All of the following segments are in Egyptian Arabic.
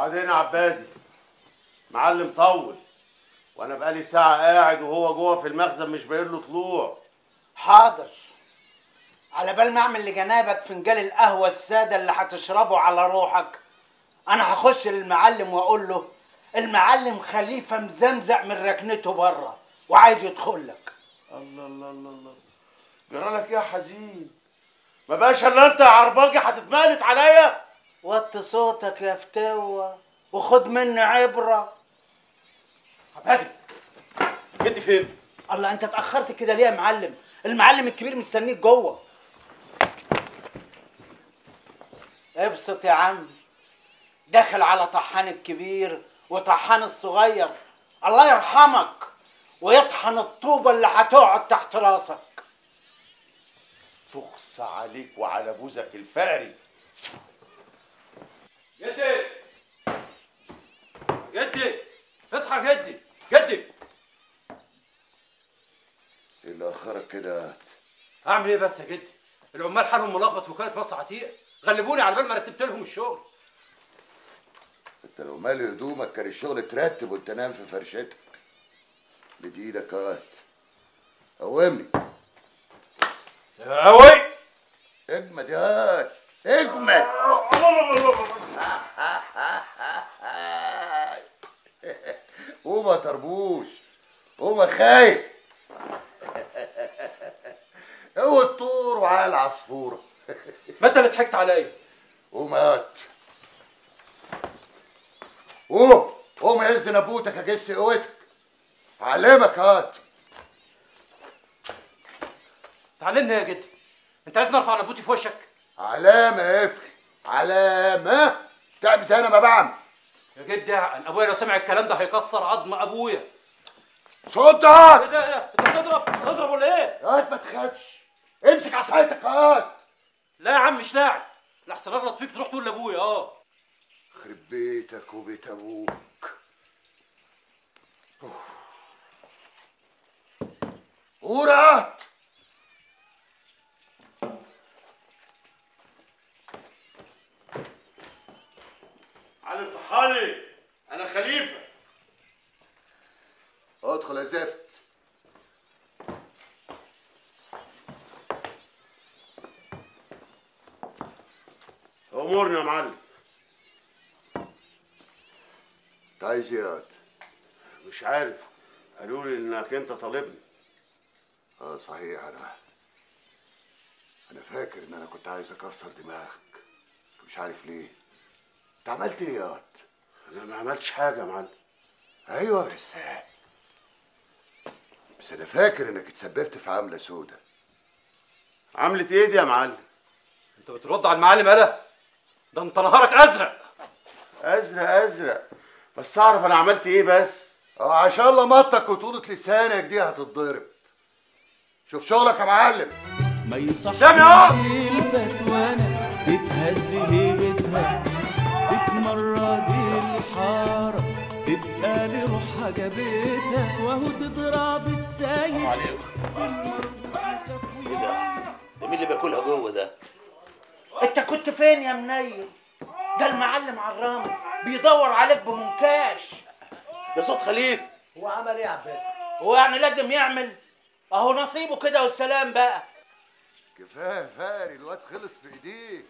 وبعدين يا عبادي معلم طول وانا بقالي ساعه قاعد وهو جوه في المخزن مش باين له طلوع حاضر على بال ما اعمل لجنابك فنجان القهوه الساده اللي هتشربه على روحك انا هخش للمعلم واقول له المعلم خليفه مزمزق من ركنته بره وعايز يدخل لك الله الله الله الله جرى لك ايه يا حزين ما بقاش الا انت يا عرباجي هتتمالت عليا وطي صوتك يا فتوه وخد مني عبره عبادي جدي فين؟ الله انت اتاخرت كده ليه يا معلم المعلم الكبير مستنيك جوه ابسط يا عم داخل على طحان الكبير وطحان الصغير الله يرحمك ويطحن الطوبة اللي هتقعد تحت راسك فخس عليك وعلى بوزك الفقري جدي جدي اصحى يا جدي جدي ايه اللي اخرك كده اعمل ايه بس يا جدي العمال حالهم ملخبط في وكاله مصر عتيق غلبوني على بال ما رتبت لهم الشغل انت لو مالي هدومك كان الشغل ترتب وانت نام في فرشتك بدي ايدك هات قومني قوي اجمد يا هات اجمد قوم يا طربوش قوم يا خايب اوعى الطور وعلى العصفوره ما انت اللي ضحكت عليا قوم هات قوم قوم عز نبوتك اجس قوتك علمك هات تعلمني يا جدي انت عايزني ارفع نبوتي في وشك علامة يا افري علامة تعمل زي انا ما بعمل يا جدي اعقل ابويا لو سمع الكلام ده هيكسر عظم ابويا صوت ايه هات ده ايه ده؟ انت بتضرب بتضرب ولا ايه هات ما تخافش امسك عصايتك هات لا يا عم مش لاعب لحسن اغلط فيك تروح تقول لابويا اه خرب بيتك وبيت ابوك ورات معلم طحاني انا خليفه ادخل يا زفت امورني يا معلم انت عايز ايه هات مش عارف قالوا لي انك انت طالبني اه صحيح انا انا فاكر ان انا كنت عايز اكسر دماغك مش عارف ليه انت عملت ايه يا هات انا ما عملتش حاجه يا معلم ايوه بس بس انا فاكر انك اتسببت في عمله سودة عملت ايه دي يا معلم انت بترد على المعلم انا ده انت نهارك ازرق ازرق ازرق بس اعرف انا عملت ايه بس اه عشان الله مطك وطولة لسانك دي هتتضرب شوف شغلك يا معلم ما يصحش قدامي اهو. الفتوانة تتهز هيبتها تتمرد الحارة تبقى لروحها جابتها وهو تضرب السايق عليكم ايه ده؟ ده مين اللي بياكلها جوه ده؟ انت كنت فين يا منيل ده المعلم عرام بيدور عليك بمنكاش ده صوت خليف هو عمل ايه يا عباد؟ هو يعني لازم يعمل اهو نصيبه كده والسلام بقى كفايه فاري الواد خلص في ايديك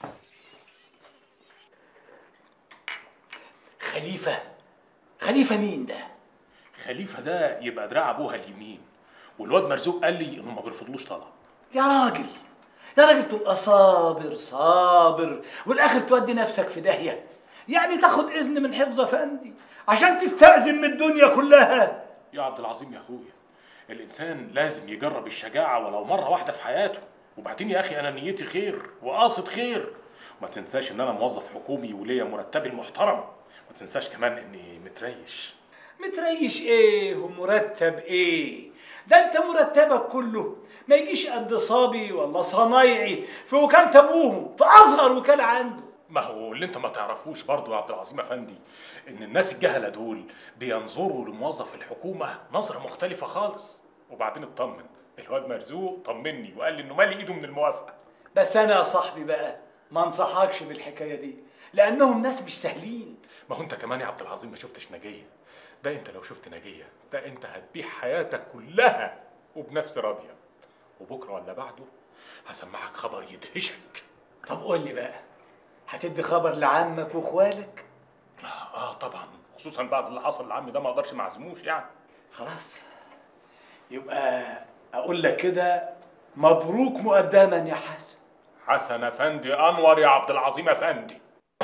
خليفة خليفة مين ده؟ خليفه ده يبقى دراع ابوها اليمين والواد مرزوق قال لي انه ما بيرفضلوش طلب يا راجل يا راجل تبقى صابر صابر والاخر تودي نفسك في داهية يعني تاخد اذن من حفظ افندي عشان تستأذن من الدنيا كلها يا عبد العظيم يا اخويا الانسان لازم يجرب الشجاعه ولو مره واحده في حياته وبعدين يا اخي انا نيتي خير وقاصد خير وما تنساش ان انا موظف حكومي وليا مرتبي المحترم ما تنساش كمان اني متريش متريش ايه ومرتب ايه ده انت مرتبك كله ما يجيش قد صابي ولا صنايعي في وكالة ابوهم في اصغر وكالة عنده ما هو اللي انت ما تعرفوش برضو يا عبد العظيم افندي ان الناس الجهله دول بينظروا لموظف الحكومه نظره مختلفه خالص وبعدين اطمن الواد مرزوق طمني وقال لي انه مالي ايده من الموافقه بس انا يا صاحبي بقى ما انصحكش بالحكايه دي لانهم ناس مش سهلين ما هو انت كمان يا عبد العظيم ما شفتش نجيه ده انت لو شفت نجيه ده انت هتبيع حياتك كلها وبنفس راضيه وبكره ولا بعده هسمعك خبر يدهشك طب قول لي بقى هتدي خبر لعمك واخوالك اه طبعا خصوصا بعد اللي حصل لعمي ده ما اقدرش ما اعزموش يعني خلاص يبقى اقول لك كده مبروك مقدما يا حسن حسن افندي انور يا عبد العظيم افندي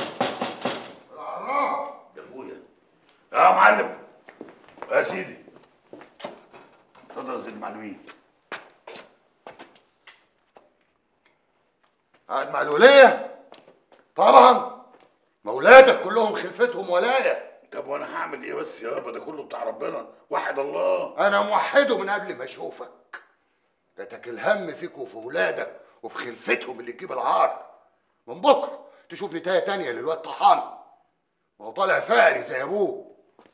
العراب يا ابويا يا معلم يا سيدي اتفضل يا سيدي المعلمين قاعد مع الولية طبعا مولاتك كلهم خلفتهم ولاية طب وانا هعمل ايه بس يابا ده كله بتاع ربنا واحد الله انا موحده من قبل ما اشوفك جاتك الهم فيك وفي ولادك وفي خلفتهم اللي تجيب العار من بكره تشوف نتايه تانية للواد طحان ما هو طالع فقري زي ابوه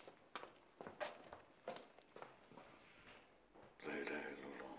لا اله الا الله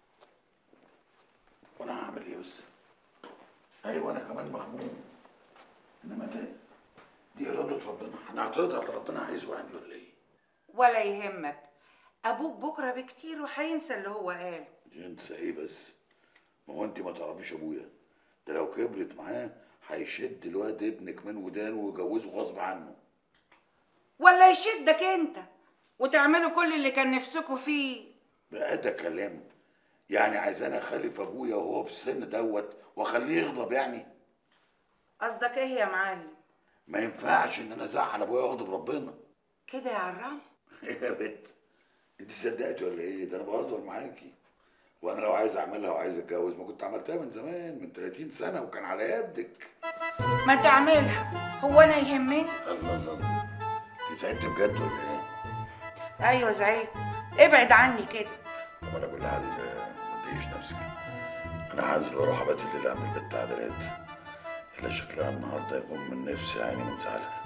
وانا هعمل ايه بس ايوه انا كمان مهموم انما ده دي اراده ربنا هنعترض على ربنا عايزه يعني ولا ايه ولا يهمك ابوك بكره بكتير وهينسى اللي هو قاله ينسى ايه بس ما هو انت ما تعرفيش ابويا ده لو كبرت معاه هيشد الواد ابنك من ودانه ويجوزه غصب عنه ولا يشدك انت وتعملوا كل اللي كان نفسكوا فيه بقى ده كلام يعني عايزاني اخلف ابويا وهو في السن دوت واخليه يغضب يعني قصدك ايه يا معلم ما ينفعش ان انا ازعل ابويا واغضب ربنا كده يا عرام يا بنت انت صدقتي ولا ايه ده انا بهزر معاكي وانا لو عايز اعملها وعايز اتجوز ما كنت عملتها من زمان من 30 سنه وكان على يدك ما تعملها هو انا يهمني الله الله الله انت زعلت بجد ولا ايه؟ ايوه زعلت ابعد عني كده طب انا كل حال ما تضايقيش نفسك انا هنزل اروح ابات الليل اعمل بنت عدلات الا شكلها النهارده يقوم من نفسي يعني من زعلها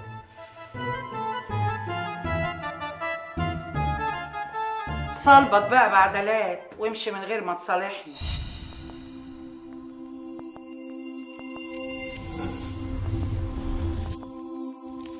صلبط بقى بعدلات وامشي من غير ما تصالحني